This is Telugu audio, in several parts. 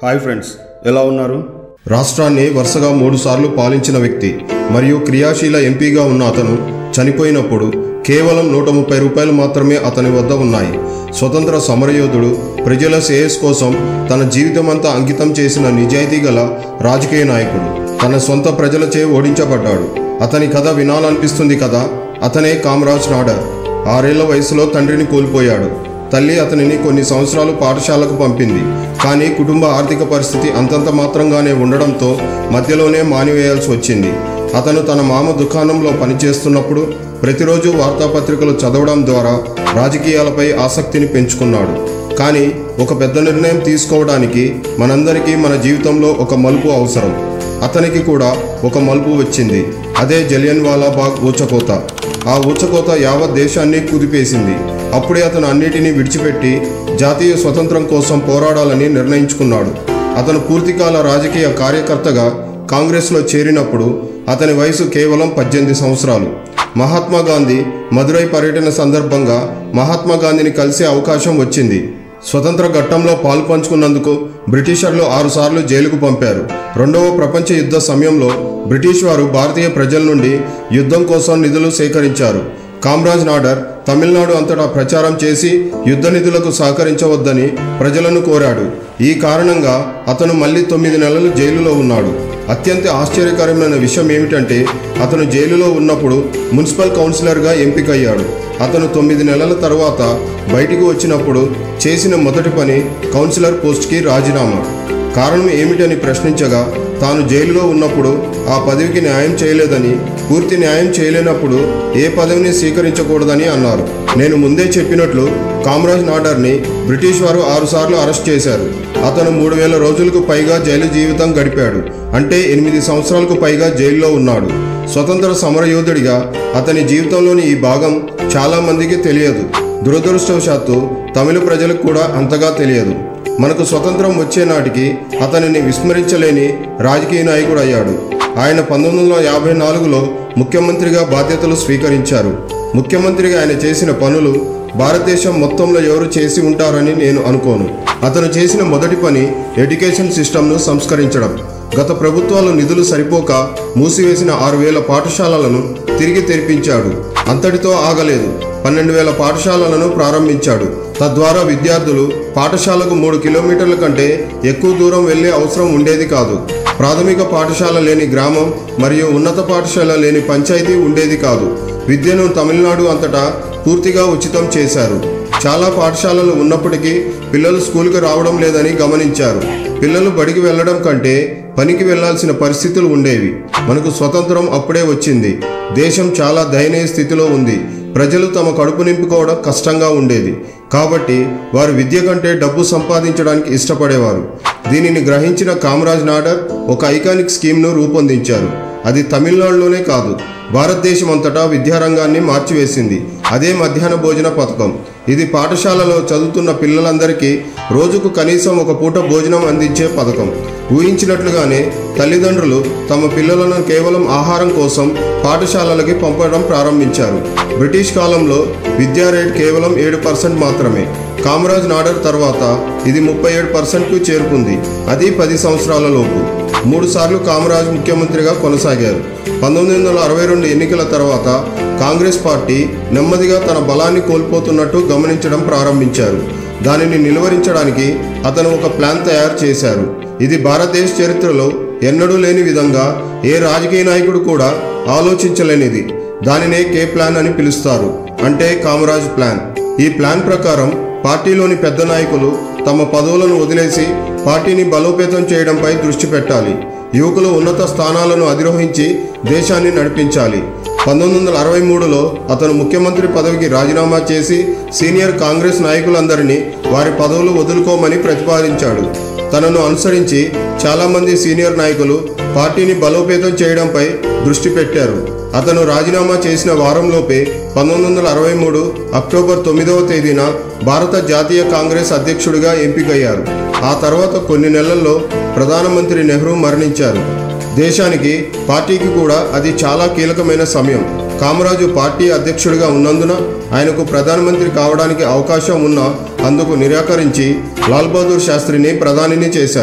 హాయ్ ఫ్రెండ్స్ ఎలా ఉన్నారు రాష్ట్రాన్ని వరుసగా మూడుసార్లు పాలించిన వ్యక్తి మరియు క్రియాశీల ఎంపీగా ఉన్న అతను చనిపోయినప్పుడు కేవలం నూట ముప్పై రూపాయలు మాత్రమే అతని వద్ద ఉన్నాయి స్వతంత్ర సమరయోధుడు ప్రజల శ్రేయస్ కోసం తన జీవితమంతా అంకితం చేసిన నిజాయితీ గల రాజకీయ నాయకుడు తన సొంత ప్రజలచే ఓడించబడ్డాడు అతని కథ వినాలనిపిస్తుంది కదా అతనే కామరాజ్ నాడర్ ఆరేళ్ల వయసులో తండ్రిని కోల్పోయాడు తల్లి అతనిని కొన్ని సంవత్సరాలు పాఠశాలకు పంపింది కానీ కుటుంబ ఆర్థిక పరిస్థితి అంతంత మాత్రంగానే ఉండడంతో మధ్యలోనే మానివేయాల్సి వచ్చింది అతను తన మామ దుకాణంలో పనిచేస్తున్నప్పుడు ప్రతిరోజు వార్తాపత్రికలు చదవడం ద్వారా రాజకీయాలపై ఆసక్తిని పెంచుకున్నాడు కానీ ఒక పెద్ద నిర్ణయం తీసుకోవడానికి మనందరికీ మన జీవితంలో ఒక మలుపు అవసరం అతనికి కూడా ఒక మలుపు వచ్చింది అదే జలియన్ వాలాబాగ్ ఊచకోత ఆ ఊచకోత యావత్ దేశాన్ని కుదిపేసింది అప్పుడే అతను అన్నిటినీ విడిచిపెట్టి జాతీయ స్వతంత్రం కోసం పోరాడాలని నిర్ణయించుకున్నాడు అతను పూర్తికాల రాజకీయ కార్యకర్తగా కాంగ్రెస్లో చేరినప్పుడు అతని వయసు కేవలం పద్దెనిమిది సంవత్సరాలు మహాత్మా గాంధీ మదురై పర్యటన సందర్భంగా మహాత్మా గాంధీని కలిసే అవకాశం వచ్చింది స్వతంత్ర ఘట్టంలో పాలు పంచుకున్నందుకు బ్రిటిషర్లు ఆరుసార్లు జైలుకు పంపారు రెండవ ప్రపంచ యుద్ధ సమయంలో బ్రిటిష్ వారు భారతీయ ప్రజల నుండి యుద్ధం కోసం నిధులు సేకరించారు కామ్రాజ్ నాడర్ తమిళనాడు అంతటా ప్రచారం చేసి యుద్ధ నిధులకు సహకరించవద్దని ప్రజలను కోరాడు ఈ కారణంగా అతను మళ్ళీ తొమ్మిది నెలలు జైలులో ఉన్నాడు అత్యంత ఆశ్చర్యకరమైన విషయం ఏమిటంటే అతను జైలులో ఉన్నప్పుడు మున్సిపల్ కౌన్సిలర్గా ఎంపికయ్యాడు అతను తొమ్మిది నెలల తర్వాత బయటికి వచ్చినప్పుడు చేసిన మొదటి పని కౌన్సిలర్ పోస్ట్కి రాజీనామా కారణం ఏమిటని ప్రశ్నించగా తాను జైలులో ఉన్నప్పుడు ఆ పదవికి న్యాయం చేయలేదని పూర్తి న్యాయం చేయలేనప్పుడు ఏ పదవిని స్వీకరించకూడదని అన్నారు నేను ముందే చెప్పినట్లు కామరాజ్ నాడర్ని బ్రిటిష్ వారు ఆరుసార్లు అరెస్ట్ చేశారు అతను మూడు వేల రోజులకు పైగా జైలు జీవితం గడిపాడు అంటే ఎనిమిది సంవత్సరాలకు పైగా జైల్లో ఉన్నాడు స్వతంత్ర సమరయోధుడిగా అతని జీవితంలోని ఈ భాగం చాలా మందికి తెలియదు దురదృష్టవశాత్తు తమిళ ప్రజలకు కూడా అంతగా తెలియదు మనకు స్వతంత్రం వచ్చే నాటికి అతనిని విస్మరించలేని రాజకీయ నాయకుడు అయ్యాడు ఆయన పంతొమ్మిది వందల యాభై నాలుగులో ముఖ్యమంత్రిగా బాధ్యతలు స్వీకరించారు ముఖ్యమంత్రిగా ఆయన చేసిన పనులు భారతదేశం మొత్తంలో ఎవరు చేసి ఉంటారని నేను అనుకోను అతను చేసిన మొదటి పని ఎడ్యుకేషన్ సిస్టమ్ను సంస్కరించడం గత ప్రభుత్వాలు నిధులు సరిపోక మూసివేసిన ఆరు వేల పాఠశాలలను తిరిగి తెరిపించాడు అంతటితో ఆగలేదు పన్నెండు వేల పాఠశాలలను ప్రారంభించాడు తద్వారా విద్యార్థులు పాఠశాలకు మూడు కిలోమీటర్ల కంటే ఎక్కువ దూరం వెళ్లే అవసరం ఉండేది కాదు ప్రాథమిక పాఠశాల లేని గ్రామం మరియు ఉన్నత పాఠశాల లేని పంచాయతీ ఉండేది కాదు విద్యను తమిళనాడు అంతటా పూర్తిగా ఉచితం చేశారు చాలా పాఠశాలలు ఉన్నప్పటికీ పిల్లలు స్కూల్కి రావడం లేదని గమనించారు పిల్లలు బడికి వెళ్ళడం కంటే పనికి వెళ్లాల్సిన పరిస్థితులు ఉండేవి మనకు స్వతంత్రం అప్పుడే వచ్చింది దేశం చాలా దయనీయ స్థితిలో ఉంది ప్రజలు తమ కడుపు నింపుకోవడం కష్టంగా ఉండేది కాబట్టి వారు విద్య కంటే డబ్బు సంపాదించడానికి ఇష్టపడేవారు దీనిని గ్రహించిన కామరాజ్ నాడర్ ఒక ఐకానిక్ స్కీమ్ను రూపొందించారు అది తమిళనాడులోనే కాదు భారతదేశం అంతటా విద్యారంగాన్ని మార్చివేసింది అదే మధ్యాహ్న భోజన పథకం ఇది పాఠశాలలో చదువుతున్న పిల్లలందరికీ రోజుకు కనీసం ఒక పూట భోజనం అందించే పథకం ఊహించినట్లుగానే తల్లిదండ్రులు తమ పిల్లలను కేవలం ఆహారం కోసం పాఠశాలలకి పంపడం ప్రారంభించారు బ్రిటిష్ కాలంలో విద్యా రేట్ కేవలం ఏడు పర్సెంట్ మాత్రమే కామరాజ్ నాడర్ తర్వాత ఇది ముప్పై ఏడు పర్సెంట్కు చేరుకుంది అది పది సంవత్సరాల లోపు మూడుసార్లు కామరాజ్ ముఖ్యమంత్రిగా కొనసాగారు పంతొమ్మిది వందల అరవై రెండు ఎన్నికల తర్వాత కాంగ్రెస్ పార్టీ నెమ్మదిగా తన బలాన్ని కోల్పోతున్నట్టు గమనించడం ప్రారంభించారు దానిని నిలువరించడానికి అతను ఒక ప్లాన్ తయారు చేశారు ఇది భారతదేశ చరిత్రలో ఎన్నడూ లేని విధంగా ఏ రాజకీయ నాయకుడు కూడా ఆలోచించలేనిది దానినే కే ప్లాన్ అని పిలుస్తారు అంటే కామరాజ్ ప్లాన్ ఈ ప్లాన్ ప్రకారం పార్టీలోని పెద్ద నాయకులు తమ పదవులను వదిలేసి పార్టీని బలోపేతం చేయడంపై దృష్టి పెట్టాలి యువకులు ఉన్నత స్థానాలను అధిరోహించి దేశాన్ని నడిపించాలి పంతొమ్మిది వందల అరవై మూడులో అతను ముఖ్యమంత్రి పదవికి రాజీనామా చేసి సీనియర్ కాంగ్రెస్ నాయకులందరినీ వారి పదవులు వదులుకోమని ప్రతిపాదించాడు తనను అనుసరించి చాలామంది సీనియర్ నాయకులు పార్టీని బలోపేతం చేయడంపై దృష్టి పెట్టారు అతను రాజీనామా చేసిన వారంలోపే పంతొమ్మిది వందల అరవై మూడు అక్టోబర్ తొమ్మిదవ తేదీన భారత జాతీయ కాంగ్రెస్ అధ్యక్షుడిగా ఎంపికయ్యారు ఆ తర్వాత కొన్ని నెలల్లో ప్రధానమంత్రి నెహ్రూ మరణించారు దేశానికి పార్టీకి కూడా అది చాలా కీలకమైన సమయం కామరాజు పార్టీ అధ్యక్షుడిగా ఉన్నందున ఆయనకు ప్రధానమంత్రి కావడానికి అవకాశం ఉన్నా అందుకు నిరాకరించి లాల్ బహదూర్ శాస్త్రిని ప్రధానిని చేశారు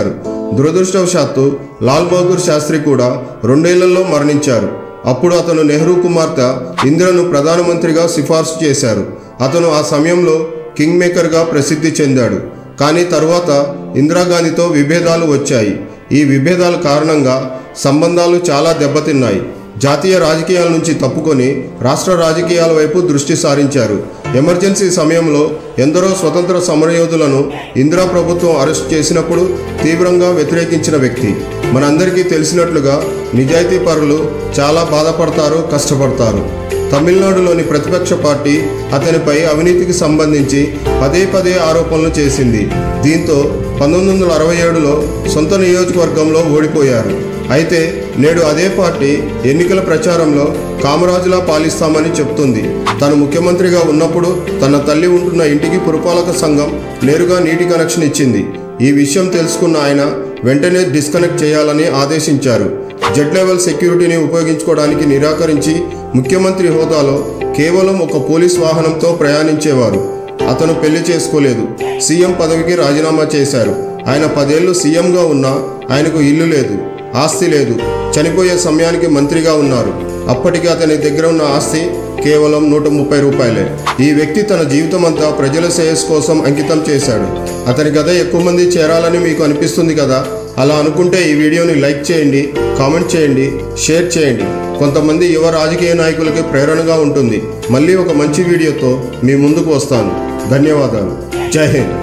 దురదృష్టవశాత్తు లాల్ బహదూర్ శాస్త్రి కూడా రెండేళ్లలో మరణించారు అప్పుడు అతను నెహ్రూ కుమార్తె ఇందిరను ప్రధానమంత్రిగా సిఫార్సు చేశారు అతను ఆ సమయంలో కింగ్ మేకర్గా ప్రసిద్ధి చెందాడు కానీ తరువాత ఇందిరాగాంధీతో విభేదాలు వచ్చాయి ఈ విభేదాల కారణంగా సంబంధాలు చాలా దెబ్బతిన్నాయి జాతీయ రాజకీయాల నుంచి తప్పుకొని రాష్ట్ర రాజకీయాల వైపు దృష్టి సారించారు ఎమర్జెన్సీ సమయంలో ఎందరో స్వతంత్ర సమరయోధులను ఇందిరా ప్రభుత్వం అరెస్ట్ చేసినప్పుడు తీవ్రంగా వ్యతిరేకించిన వ్యక్తి మనందరికీ తెలిసినట్లుగా నిజాయితీ పరులు చాలా బాధపడతారు కష్టపడతారు తమిళనాడులోని ప్రతిపక్ష పార్టీ అతనిపై అవినీతికి సంబంధించి పదే పదే ఆరోపణలు చేసింది దీంతో పంతొమ్మిది వందల అరవై ఏడులో సొంత నియోజకవర్గంలో ఓడిపోయారు అయితే నేడు అదే పార్టీ ఎన్నికల ప్రచారంలో కామరాజులా పాలిస్తామని చెప్తుంది తను ముఖ్యమంత్రిగా ఉన్నప్పుడు తన తల్లి ఉంటున్న ఇంటికి పురపాలక సంఘం నేరుగా నీటి కనెక్షన్ ఇచ్చింది ఈ విషయం తెలుసుకున్న ఆయన వెంటనే డిస్కనెక్ట్ చేయాలని ఆదేశించారు జెడ్ లెవెల్ సెక్యూరిటీని ఉపయోగించుకోవడానికి నిరాకరించి ముఖ్యమంత్రి హోదాలో కేవలం ఒక పోలీస్ వాహనంతో ప్రయాణించేవారు అతను పెళ్లి చేసుకోలేదు సీఎం పదవికి రాజీనామా చేశారు ఆయన పదేళ్లు సీఎంగా ఉన్నా ఆయనకు ఇల్లు లేదు ఆస్తి లేదు చనిపోయే సమయానికి మంత్రిగా ఉన్నారు అప్పటికి అతని దగ్గర ఉన్న ఆస్తి కేవలం నూట ముప్పై రూపాయలే ఈ వ్యక్తి తన జీవితం అంతా ప్రజల శ్రేయస్ కోసం అంకితం చేశాడు అతని కథ ఎక్కువ మంది చేరాలని మీకు అనిపిస్తుంది కదా అలా అనుకుంటే ఈ వీడియోని లైక్ చేయండి కామెంట్ చేయండి షేర్ చేయండి కొంతమంది యువ రాజకీయ నాయకులకి ప్రేరణగా ఉంటుంది మళ్ళీ ఒక మంచి వీడియోతో మీ ముందుకు వస్తాను ధన్యవాదాలు జై హింద్